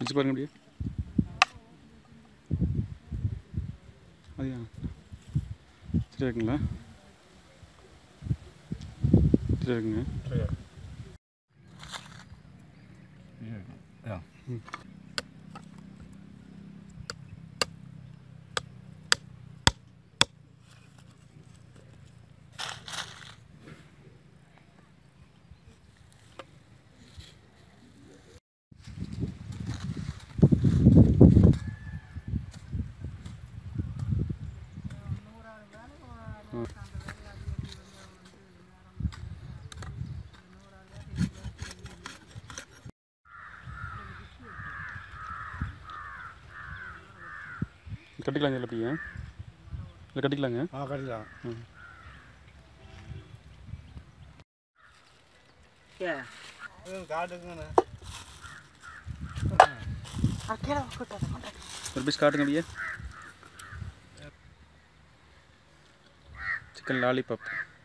பிடிச்சி பாருங்க அப்படியே அதையா சரி இருக்குங்களா சரி இருக்குங்க கட்டிக்கலாங்க இல்லை பையன் இல்லை கட்டிக்கலாங்க ஆ கட்டிடலாம் ம் காட்டுக்குங்கண்ணே ஒரு பீஸ் காட்டுங்க அப்படியே சிக்கன் லாலிபாப்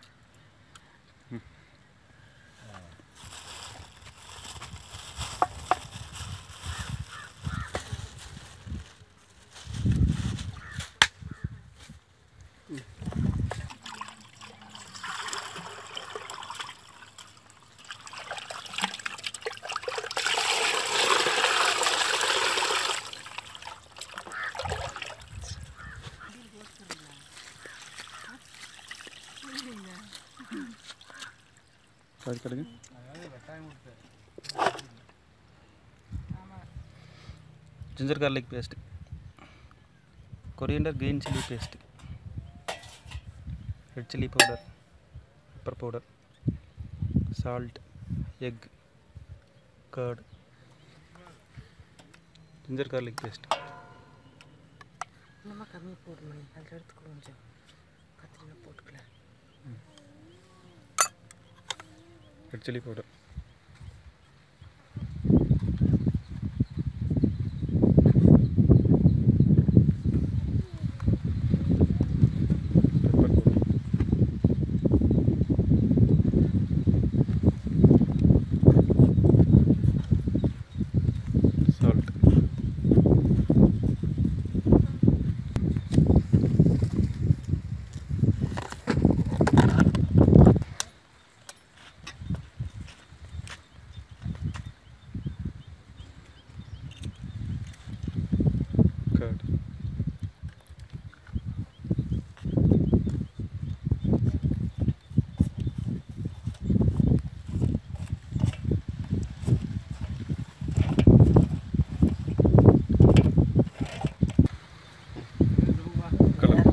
காட்டு காட்டுங்க ginger garlic paste coriander green chili paste red chilli powder pepper powder salt egg curd ginger garlic paste இன்னுமா கம்மி போடு மணி அதில் எடுத்துக்கோ கொஞ்சம் கத்திரினா போட்டுக்கலாம் red chilli powder pepper powder salt curd colour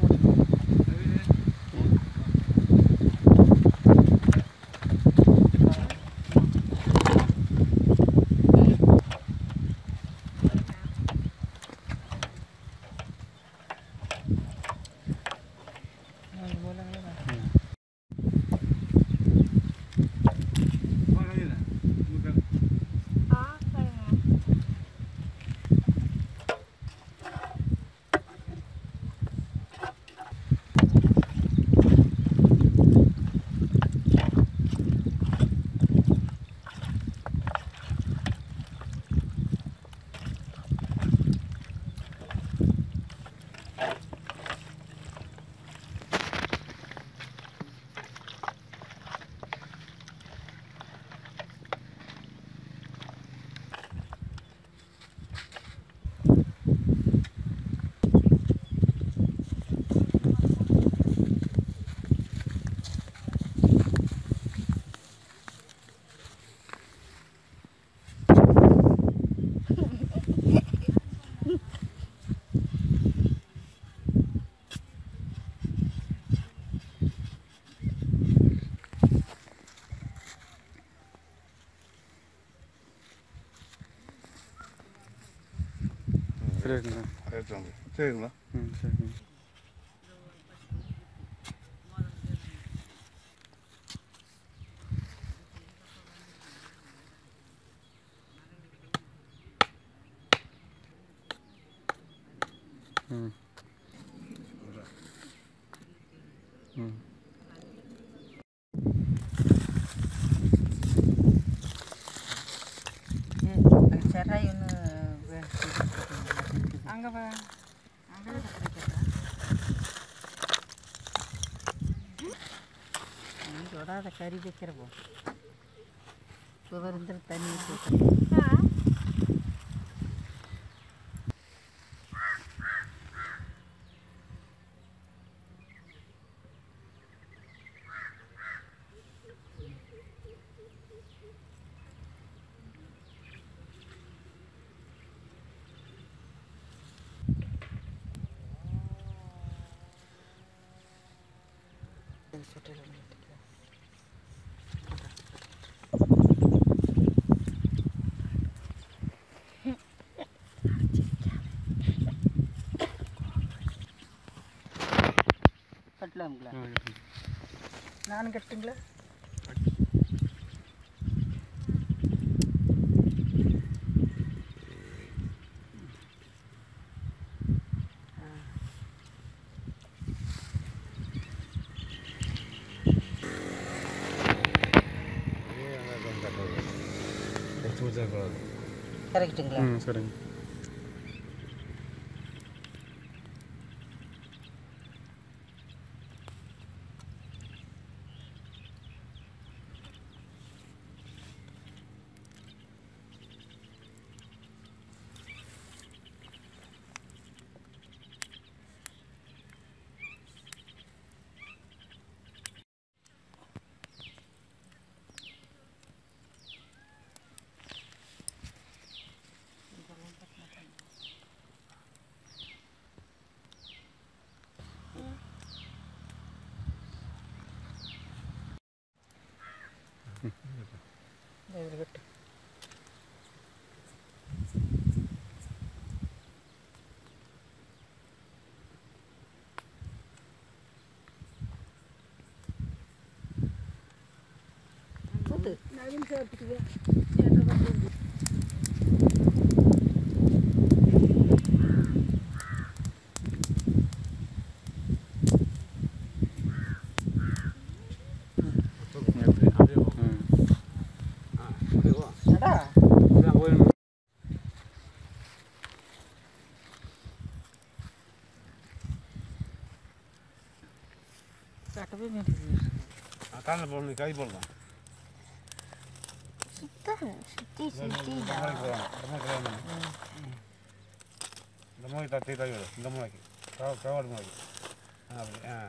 சரி இருக்குங்களா எடுத்துவாங்க சரிங்களா ம் சரிங்க ம் ம் அது செராய் ஒன்று அங்கே வா அங்கே கிடைக்கிறா நீ தொடாத கறி வைக்கிறப்போ சுவருந்து தண்ணி ஊற்றி சுட்டு கட்டலாங்களா ஆ கட்டுங்க நானும் கட்டுங்களா கரெக்டுங்களா ம் சரிங்க இதில் கட்டு போட்டு அடா கட்டவே வேண்டியது காலில் போடணும் கை போடலாம் சுத்தம் சுத்தி சுத்தி இந்த மாதிரி போடணும் இந்த மாதிரி கல்யாணம் பண்ணணும். இந்த மாதிரி தட்டி தட்டி விடு இந்த மாதிரிக்கு கவாடு மாதிரி ஆ அப்படி ஆ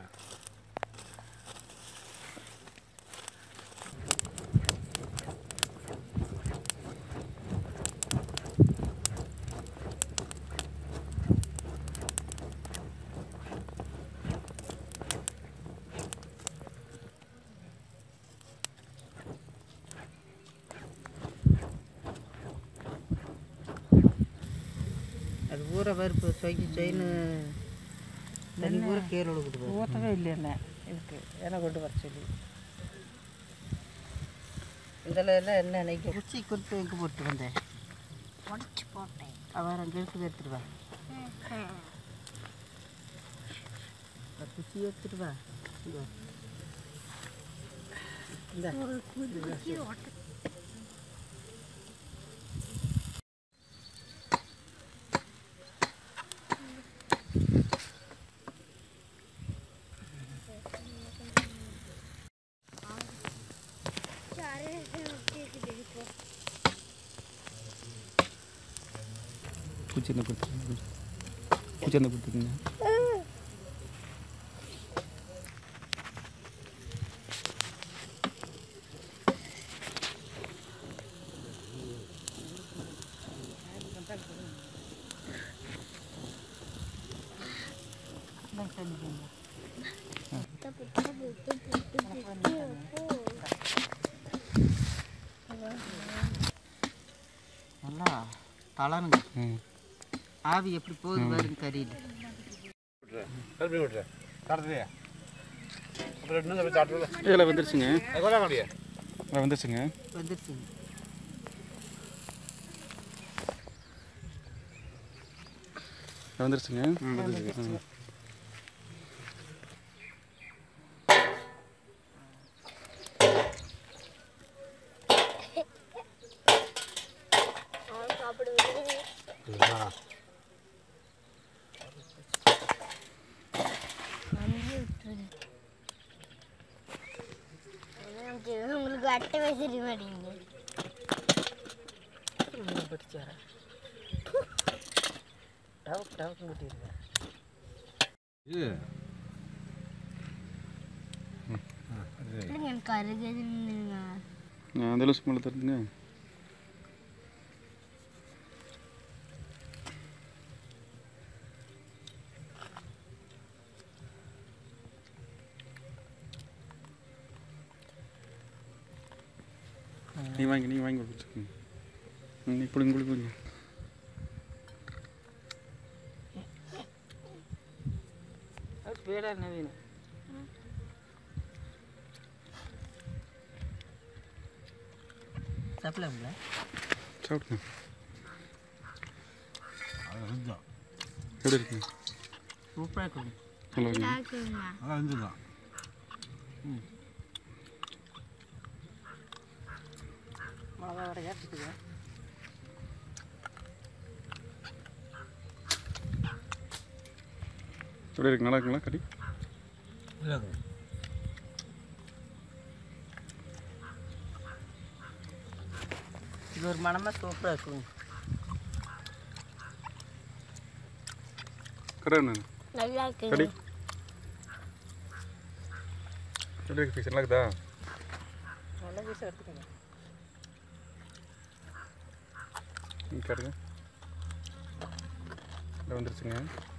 அது ஊற பருப்பு சொக்கி செயின் தண்ணி ஊற கீழே விழுகுது ஊற்றவே இல்லை என்ன இதுக்கு எண்ணெய் கொண்டு வர சொல்லி இதில் எல்லாம் என்ன நினைக்க குச்சி கொடுத்து எங்கே போட்டு வந்தேன் உடச்சி போட்டேன் அவன் அங்கே எடுத்து எடுத்துட்டு வா அந்த குச்சி எடுத்துட்டு வா இங்க வா. இந்தா. பூச்சி என்ன கொடுத்துருங்க பூச்சி என்ன கொடுத்துருங்க இந்தாங்க தண்ணி கொஞ்சம். நல்லா தளனுங்க ம் ஆவி எப்படி போகுது பாருங்க கறியில் கருப்பி விட்டுரு தரத்துலையா அப்புறம் இன்னும் போய் சாப்பிட்டு இதில் வந்துருச்சுங்க கொள்ளா முடியா இதில் வந்துருச்சுங்க வந்துருச்சுங்க இதில் வந்துருச்சுங்க ம் வட்ட வசதி மாட்டேங்குது மீன் பிடிச்சாரா டவுக் டவுக்கு கூட்டியிருக்கேன் இது இல்லைங்க எனக்கு அருகதுங்க நான் அதில் சும்மா தருதுங்க நீ வாங்கி நீ வாங்கி கொடுத்துருக்கீங்க நீ பிடிங்க கொடுக்குங்க அது பேடா நவீன சாப்பிடலாம்ல சாப்பிடுங்க அது செஞ்சோம் எப்படி இருக்குங்க சூப்பராக இருக்கும் நல்லா இருக்குங்க தாக்குங்க அதான் செஞ்சுதான் மிளகா வர ஏற்றுக்குங்க எப்படி இருக்கு நல்லா இருக்குங்களா கறி இல்லை இது ஒரு மனமாக சூப்பராக இருக்கும் கடை என்ன நல்லா கடி இருக்குங்க எப்படி இருக்கு பீஸ் நல்லா இருக்குதா நல்ல பீஸாக எடுத்துக்கோங்க இங்கே பாருங்க இதை வந்துருச்சுங்க